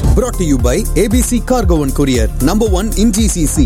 brought to you by ABC Cargo and Courier, number one in GCC.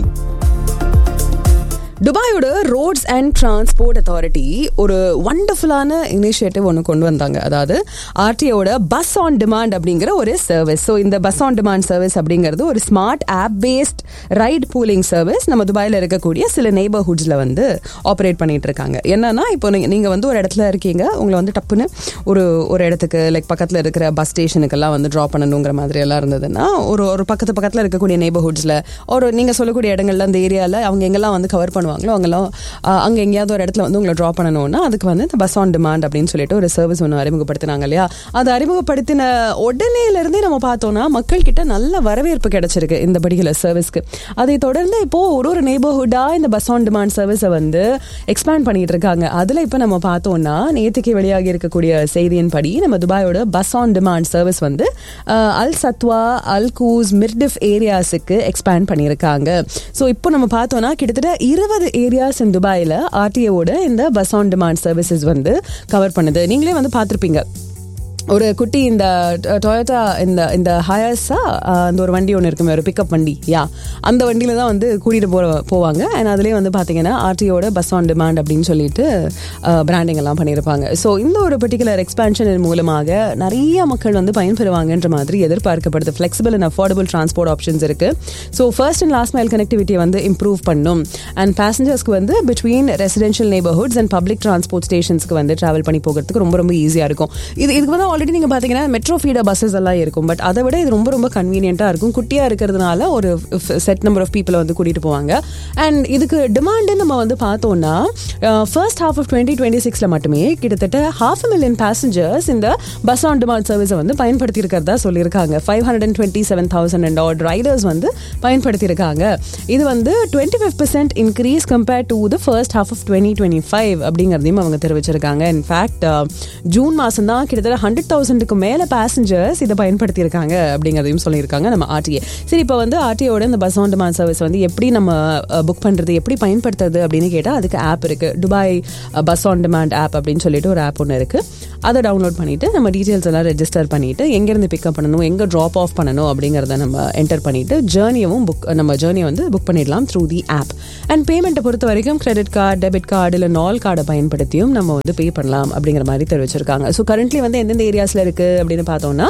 துபாயோட Roads and Transport Authority ஒரு வண்டர்ஃபுல்லான initiative ஒன்று கொண்டு வந்தாங்க அதாவது ஆர்டிஓட பஸ் ஆன் டிமாண்ட் அப்படிங்கிற ஒரு சர்வீஸ் ஸோ இந்த பஸ் ஆன் டிமாண்ட் சர்வீஸ் அப்படிங்கிறது ஒரு smart app based ride pooling service நம்ம துபாயில் இருக்கக்கூடிய சில நெய்பர்ஹுட்ஸில் வந்து ஆப்ரேட் பண்ணிட்டு இருக்காங்க என்னன்னா இப்போ நீங்க- நீங்க வந்து ஒரு இடத்துல இருக்கீங்க உங்களை வந்து டப்புன்னு ஒரு ஒரு இடத்துக்கு லைக் பக்கத்தில் இருக்கிற பஸ் ஸ்டேஷனுக்கெல்லாம் வந்து ட்ராப் பண்ணணுங்கிற மாதிரி எல்லாம் இருந்ததுன்னா ஒரு ஒரு பக்கத்து பக்கத்தில் இருக்கக்கூடிய நெய்பர்ஹுட்ஸில் ஒரு நீங்கள் சொல்லக்கூடிய இடங்கள்ல அந்த ஏரியாவில் அவங்க எங்கெல்லாம் வந்து கவர் பண்ணுவாங்களோ அவங்கெல்லாம் ஆஹ், அங்கே எங்கேயாவது ஒரு இடத்துல வந்து உங்களை ட்ராப் பண்ணணும்னா அதுக்கு வந்து இந்த பஸ் ஆன் டிமாண்ட் அப்படின்னு சொல்லிட்டு ஒரு சர்வீஸ் ஒன்று அறிமுகப்படுத்தினாங்க இல்லையா அது அறிமுகப்படுத்தின உடனேலேருந்தே நம்ம பார்த்தோம்னா மக்கள் கிட்ட நல்ல வரவேற்பு கிடைச்சிருக்கு இந்த பர்டிகுலர் சர்வீஸ்க்கு அதை தொடர்ந்து இப்போ ஒரு ஒரு நெய்பர்ஹுட்டாக இந்த பஸ் ஆன் டிமாண்ட் சர்வீஸை வந்து எக்ஸ்பேண்ட் பண்ணிட்டு இருக்காங்க அதில் இப்போ நம்ம பார்த்தோம்னா நேற்றுக்கு வெளியாகி இருக்கக்கூடிய செய்தியின் படி நம்ம துபாயோட பஸ் ஆன் டிமாண்ட் சர்வீஸ் வந்து uh, Al Satwa Al Quoz Mirdif ஏரியாஸுக்கு எக்ஸ்பேண்ட் பண்ணியிருக்காங்க ஸோ இப்போ நம்ம பார்த்தோம்னா கிட்டத்தட்ட இருபது ஏரியாஸ் இன் துபாயில் ஆர்டிஓட இந்த பஸ் ஆன் டிமாண்ட் சர்வீசஸ் வந்து கவர் பண்ணுது நீங்களே வந்து பார்த்துருப்பீங்க ஒரு குட்டி இந்த டொயோட்டா இந்த இந்த ஹயர்ஸா அந்த ஒரு வண்டி ஒன்று இருக்குமே ஒரு பிக்கப் வண்டி யா அந்த வண்டியில தான் வந்து கூட்டிகிட்டு போ போவாங்க அண்ட் அதுலேயே வந்து பார்த்தீங்கன்னா ஆர்டிஓட பஸ் ஆன் டிமாண்ட் அப்படின்னு சொல்லிட்டு பிராண்டிங் எல்லாம் பண்ணியிருப்பாங்க ஸோ இந்த ஒரு பர்டிகுலர் எக்ஸ்பான்ஷன் மூலமாக நிறைய மக்கள் வந்து பயன்பெறுவாங்கன்ற மாதிரி எதிர்பார்க்கப்படுது flexible and affordable transport options இருக்கு so first and last mile கனெக்டிவிட்டியை வந்து இம்ப்ரூவ் பண்ணும் அண்ட் பேசஞ்சர்ஸ்க்கு வந்து between residential neighbourhoods and public transport ஸ்டேஷன்ஸ்க்கு வந்து ட்ராவல் பண்ணி போகிறதுக்கு ரொம்ப ரொம்ப ஈஸியாக இருக்கும் இது இதுக்கு வந்து ஆல்ரெடி நீங்கள் பார்த்தீங்கன்னா மெட்ரோ ஃபீடர் பஸ்ஸஸ் எல்லாம் இருக்கும் பட் அதை விட இது ரொம்ப ரொம்ப கன்வீனியண்ட்டாக இருக்கும் குட்டியாக இருக்கிறதுனால ஒரு செட் நம்பர் ஆஃப் பீப்புளை வந்து கூட்டிகிட்டு போவாங்க அண்ட் இதுக்கு டிமாண்டு நம்ம வந்து பார்த்தோம்னா first half of twenty twenty சிக்ஸில் மட்டுமே கிட்டத்தட்ட ஹாஃப் மில்லியன் பேசஞ்சர்ஸ் இந்த பஸ் ஆன் டிமாண்ட் சர்வீஸை வந்து பயன்படுத்தி இருக்கிறதா சொல்லியிருக்காங்க five hundred and twenty seven thousand and odd riders வந்து பயன்படுத்தியிருக்காங்க இது வந்து twenty five percent increase compare to the first half of twenty twenty five அப்படிங்கிறதையும் அவங்க தெரிவிச்சிருக்காங்க இன்ஃபேக்ட் ஜூன் மாதம் தான் கிட்டத்தட்ட ஹண்ட்ரட் தௌசண்ட்க்கு மேலே பேசஞ்சர்ஸ் இதை பயன்படுத்தியிருக்காங்க அப்படிங்கிறதையும் சொல்லியிருக்காங்க நம்ம ஆர்டிஏ சரி இப்போ வந்து ஆர்டிஓட இந்த பஸ் ஆன் டிமாண்ட் சர்வீஸ் வந்து எப்படி நம்ம புக் பண்ணுறது எப்படி பயன்படுத்துறது அப்படின்னு கேட்டால் அதுக்கு ஆப் இருக்குது Dubai bus on demand app அப்படின்னு சொல்லிட்டு ஒரு ஆப் ஒன்று இருக்குது அதை டவுன்லோட் பண்ணிவிட்டு நம்ம டீட்டெயில்ஸ் எல்லாம் ரெஜிஸ்டர் பண்ணிவிட்டு எங்கேருந்து பிக்கப் பண்ணணும் எங்கே ட்ராப் ஆஃப் பண்ணணும் அப்படிங்கிறத நம்ம என்டர் பண்ணிவிட்டு ஜேர்னியவும் புக் நம்ம ஜேர்னியை வந்து புக் பண்ணிடலாம் த்ரூ தி ஆப் அண்ட் பேமெண்ட்டை பொறுத்த வரைக்கும் கிரெடிட் கார்டு டெபிட் கார்டு இல்லை நால் கார்டை பயன்படுத்தியும் நம்ம வந்து பே பண்ணலாம் அப்படிங்கிற மாதிரி தெரிவிச்சிருக்காங்க ஸோ கரண்ட்லி வந்து எந்தெந்த ஏரியாஸில் இருக்குது அப்படின்னு பார்த்தோம்னா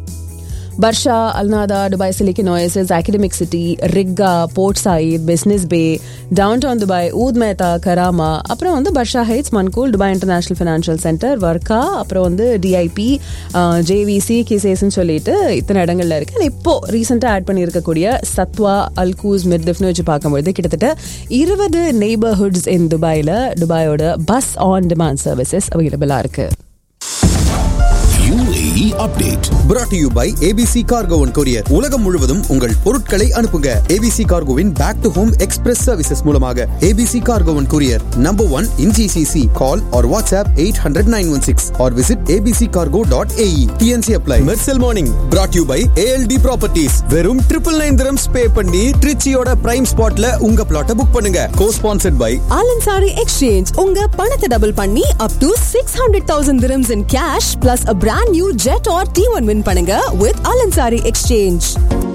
Barsha Al Nahda Dubai Silicon Oasis Academic City Rigga Port Saeed Business Bay Downtown Dubai Oud Metha Karama அப்புறம் வந்து Barsha Heights Mankhool Dubai International Financial Centre Warqa அப்புறம் வந்து டிஐபி ஜேவிசி கிசேஸ்ன்னு சொல்லிட்டு இத்தனை இடங்கள்ல இருக்கு And இப்போ ரீசெண்டாக ஆட் பண்ணியிருக்கக்கூடிய சத்வா அல்கூஸ் மிர்திஃப்னு வச்சு பார்க்கும்பொழுது கிட்டத்தட்ட இருபது நெய்பர்ஹுட்ஸ் இன் துபாயில் துபாயோட பஸ் ஆன் டிமாண்ட் சர்வீசஸ் அவைலபிளாக இருக்கு UAE update. brought to you by ABC Cargo and Courier. உலகம் முழுவதும் உங்கள் பொருட்களை அனுப்புங்க ABC Cargoவின் back to home express services மூலமாக ABC Cargo and Courier, number one in GCC. Call or WhatsApp 800-916 or visit abccargo.ae. TNC apply. Mercel Morning, brought to you by ALD Properties. வெறும் triple nine dirhams pay பண்ணி ட்ரிச்சியோட prime ஸ்பாட்ல உங்க பிளாட்டை book பண்ணுங்க co-sponsored by ஆலன்சாரி exchange உங்க பணத்தை double பண்ணி up to six hundred thousand dirhams in cash plus a brand new Jetour T one win பண்ணுங்க வித் ஆலன்சாரி எக்ஸ்சேஞ்ச்